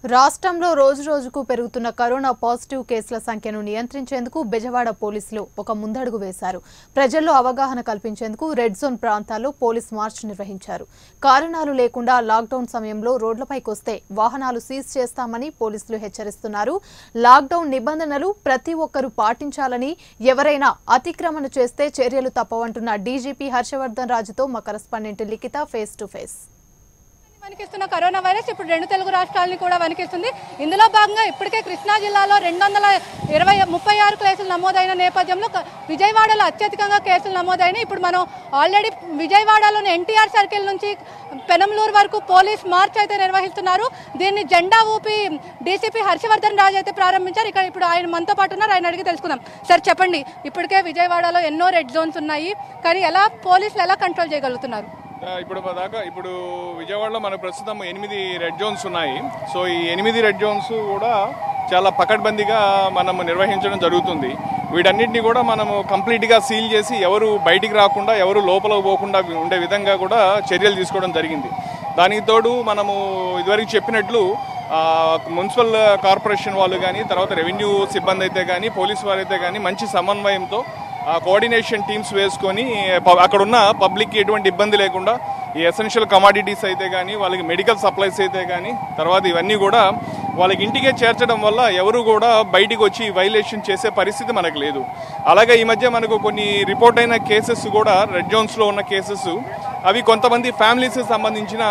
రాష్ట్రంలో రోజు రోజుకు పెరుగుతున్న కరోనా పాజిటివ్ కేసుల సంఖ్యను నియంత్రించేందుకు బెజవాడ పోలీసులు ఒక ముందడుగు వేశారు ప్రజల్లో అవగాహన కల్పించేందుకు రెడ్ జోన్ ప్రాంతాల్లో పోలీస్ మార్చ్ నిర్వహించారు కారణాలు లేకుండా లాక్డౌన్ సమయంలో రోడ్లపైకొస్తే వాహనాలు సీజ్ చేస్తామని పోలీసులు హెచ్చరిస్తున్నారు లాక్డౌన్ నిబంధనలు ప్రతి ఒక్కరూ పాటించాలని ఎవరైనా అతిక్రమణ చేస్తే చర్యలు తప్పవంటున్న డీజీపీ హర్షవర్ధన్ రాజుతో మా correspondent Likhitha face to face వణికిస్తున్న కరోనా వైరస్ ఇప్పుడు రెండు తెలుగు రాష్ట్రాలని కూడా వణికిస్తుంది ఇందులో భాగంగా ఇప్పటికే కృష్ణా జిల్లాలో రెండు వందల ఇరవై ముప్పై ఆరు కేసులు నమోదైన నేపథ్యంలో క- విజయవాడలో అత్యధికంగా కేసులు నమోదైనాయి ఇప్పుడు మనం ఆల్రెడీ విజయవాడలోని ఎన్టీఆర్ సర్కిల్ నుంచి పెనంలూరు వరకు పోలీస్ మార్చ్ అయితే నిర్వహిస్తున్నారు దీన్ని జెండా ఊపి డీసీపీ హర్షవర్ధన్ రాజు అయితే ప్రారంభించారు ఇక్కడ ఇప్పుడు ఆయన మనతో పాటు ఉన్నారు ఆయన అడిగి తెలుసుకుందాం సార్ చెప్పండి ఇప్పటికే విజయవాడలో ఎన్నో రెడ్ జోన్స్ ఉన్నాయి కానీ ఎలా పోలీసులు ఎలా కంట్రోల్ చేయగలుగుతున్నారు ఆ, ఇప్పుడు మా దాకా ఇప్పుడు విజయవాడలో మన ప్రస్తుతం ఎనిమిది రెడ్ జోన్స్ ఉన్నాయి సో ఈ ఎనిమిది రెడ్ జోన్స్ కూడా చాలా పకడ్బందీగా మనం నిర్వహించడం జరుగుతుంది వీటన్నిటిని కూడా మనము కంప్లీట్గా సీల్ చేసి ఎవరు బయటికి రాకుండా ఎవరు లోపల పోకుండా ఉండే విధంగా కూడా చర్యలు తీసుకోవడం జరిగింది దానికి తోడు మనము ఇదివరకు చెప్పినట్లు ఆ, మున్సిపల్ కార్పొరేషన్ వాళ్ళు కానీ తర్వాత రెవెన్యూ సిబ్బంది అయితే కానీ పోలీస్ వారైతే కానీ మంచి సమన్వయంతో ఆ కోఆర్డినేషన్ టీమ్స్ వేసుకొని ప- అక్కడ ఉన్న పబ్లిక్కి ఎటువంటి ఇబ్బంది లేకుండా ఈ ఎసెన్షియల్ కమాడిటీస్ అయితే కానీ వాళ్ళకి మెడికల్ సప్లైస్ అయితే కానీ తర్వాత ఇవన్నీ కూడా వాళ్ళకి ఇంటికే చేర్చడం వల్ల ఎవరు కూడా బయటికి వచ్చి వైలేషన్ చేసే పరిస్థితి మనకు లేదు అలాగే ఈ మధ్య మనకు కొన్ని రిపోర్ట్ అయిన కేసెస్ కూడా రెడ్ జోన్స్లో ఉన్న కేసెస్ అవి కొంతమంది ఫ్యామిలీస్ సంబంధించిన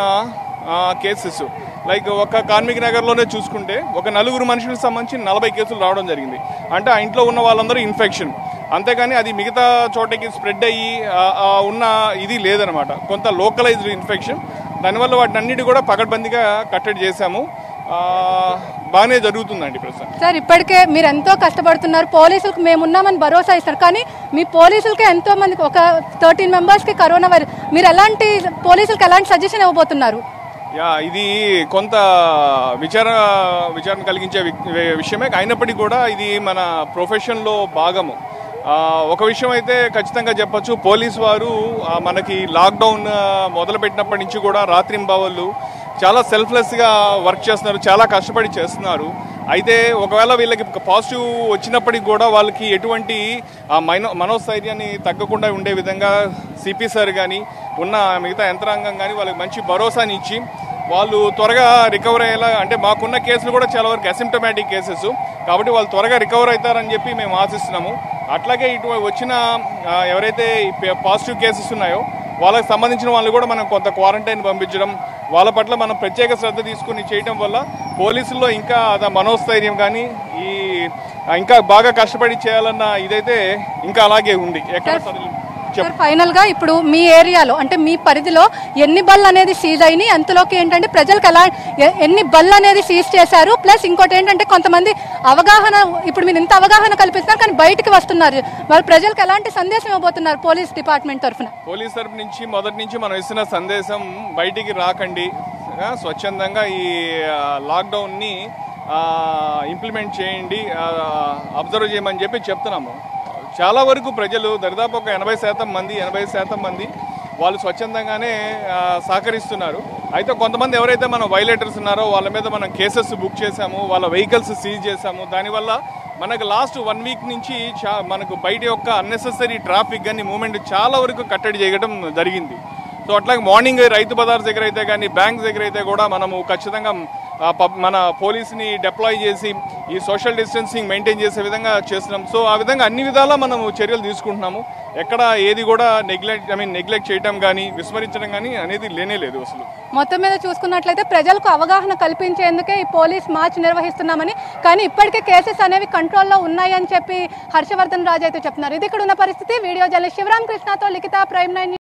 కేసెస్ లైక్ ఒక కార్మిక నగర్లోనే చూసుకుంటే ఒక నలుగురు మనుషులకు సంబంధించి నలభై కేసులు రావడం జరిగింది అంటే ఆ ఇంట్లో ఉన్న వాళ్ళందరూ ఇన్ఫెక్షన్ అంతేగాని అది మిగతా చోటకి స్ప్రెడ్ అయ్యి ఆ, ఆ ఉన్న ఇది లేదనమాట కొంత లోకలైజ్డ్ ఇన్ఫెక్షన్ దానివల్ల వాటిని అన్నిటి కూడా పకడ్బందీగా కట్టడి చేశాము ఆ, బాగానే జరుగుతుందండి ప్రస్తుతం సార్ ఇప్పటికే మీరు ఎంతో కష్టపడుతున్నారు పోలీసులకు మేము ఉన్నామని భరోసా ఇస్తారు కానీ మీ పోలీసులకే ఎంతో మందికి ఒక థర్టీన్ మెంబర్స్కి కరోనా వైరస్ మీరు ఎలాంటి పోలీసులకు ఎలాంటి సజెషన్ ఇవ్వబోతున్నారు యా ఇది కొంత విచార విచారణ కలిగించే వి- విషయమే అయినప్పటికీ కూడా ఇది మన ప్రొఫెషన్లో భాగము ఆ, ఒక విషయం అయితే ఖచ్చితంగా చెప్పొచ్చు పోలీస్ వారు ఆ, మనకి లాక్డౌన్ ఆ, మొదలుపెట్టినప్పటి నుంచి కూడా రాత్రింబవళ్ళు చాలా సెల్ఫ్లెస్గా వర్క్ చేస్తున్నారు చాలా కష్టపడి చేస్తున్నారు అయితే ఒకవేళ వీళ్ళకి పాజిటివ్ వచ్చినప్పటికి కూడా వాళ్ళకి ఎటువంటి ఆ మైనో మనోస్థైర్యాన్ని తగ్గకుండా ఉండే విధంగా సిపి సార్ కానీ ఉన్న మిగతా యంత్రాంగం కానీ వాళ్ళకి మంచి భరోసాని ఇచ్చి వాళ్ళు త్వరగా రికవర్ అయ్యేలా అంటే మాకున్న కేసులు కూడా చాలా వరకు అసిమ్టమాటిక్ కేసెస్ కాబట్టి వాళ్ళు త్వరగా రికవర్ అవుతారని చెప్పి మేము ఆశిస్తున్నాము అట్లాగే ఇటు వచ్చిన ఆ, ఎవరైతే పాజిటివ్ కేసెస్ ఉన్నాయో వాళ్ళకి సంబంధించిన వాళ్ళు కూడా మనం కొంత క్వారంటైన్ పంపించడం వాళ్ళ పట్ల మనం ప్రత్యేక శ్రద్ధ తీసుకుని చేయడం వల్ల పోలీసుల్లో ఇంకా అద మనోస్థైర్యం కానీ ఈ ఆ, ఇంకా బాగా కష్టపడి చేయాలన్న ఇదైతే ఇంకా అలాగే ఉంది ఎక్కడ సడలి- చెప్పు సార్ ఫైనల్ గా ఇప్పుడు మీ ఏరియాలో అంటే మీ పరిధిలో ఎన్ని బళ్ళు అనేది సీజ్ అయినాయి అంతలోకి ఏంటంటే ప్రజలకు ఎలా ఎ- ఎన్ని బళ్ళు అనేది సీజ్ చేశారు ప్లస్ ఇంకోటి ఏంటంటే కొంతమంది అవగాహన ఇప్పుడు మీరు ఇంత అవగాహన కల్పిస్తున్నారు కానీ బయటికి వస్తున్నారు వాళ్ళు ప్రజలకు ఎలాంటి సందేశం ఇవ్వబోతున్నారు పోలీస్ డిపార్ట్మెంట్ తరఫున పోలీస్ తరపు నుంచి మొదటి నుంచి మనం ఇస్తున్న సందేశం బయటికి రాకండి ఆ, స్వచ్ఛందంగా ఈ ఆ, లాక్డౌన్ని ఆ, ఇంప్లిమెంట్ చేయండి ఆ, అబ్జర్వ్ చేయమని చెప్పి చెప్తున్నాము చాలా వరకు ప్రజలు దరిదాపు ఒక ఎనభై శాతం మంది ఎనభై శాతం మంది వాళ్ళు స్వచ్ఛందంగానే ఆ, సహకరిస్తున్నారు అయితే కొంతమంది ఎవరైతే మనం వైలేటర్స్ ఉన్నారో వాళ్ళ మీద మనం కేసెస్ బుక్ చేశాము వాళ్ళ వెహికల్స్ సీజ్ చేశాము దానివల్ల మనకు లాస్ట్ వన్ వీక్ నుంచి చా మనకు బయట యొక్క అన్నెసెసరీ ట్రాఫిక్ కానీ మూమెంట్ చాలా వరకు కట్టడి చేయడం జరిగింది సో అట్లాగే మార్నింగ్ రైతు బజార్ దగ్గర అయితే కానీ బ్యాంక్ దగ్గర అయితే కూడా మనము ఖచ్చితంగా ఆ, పబ్- మన పోలీస్ని డిప్లాయ్ చేసి ఈ సోషల్ డిస్టెన్సింగ్ మెయింటైన్ చేసే విధంగా చేస్తున్నాం సో ఆ విధంగా అన్ని విధాలా మనము చర్యలు తీసుకుంటున్నాము ఎక్కడ ఏది కూడా నెగ్లెక్ట్ ఐ మీన్ నెగ్లెక్ట్ చేయడం కానీ విస్మరించడం కానీ అనేది లేనే లేదు అసలు మొత్తం మీద చూసుకున్నట్లయితే ప్రజలకు అవగాహన కల్పించేందుకే ఈ పోలీస్ మార్చ్ నిర్వహిస్తున్నామని కానీ ఇప్పటికే కేసెస్ అనేవి కంట్రోల్లో ఉన్నాయని చెప్పి హర్షవర్ధన్ రాజు అయితే చెప్తున్నారు ఇది ఇక్కడ ఉన్న పరిస్థితి వీడియో జర్నలిస్ట్ శివరామ్ కృష్ణతో లిఖిత ప్రైమ్ నైన్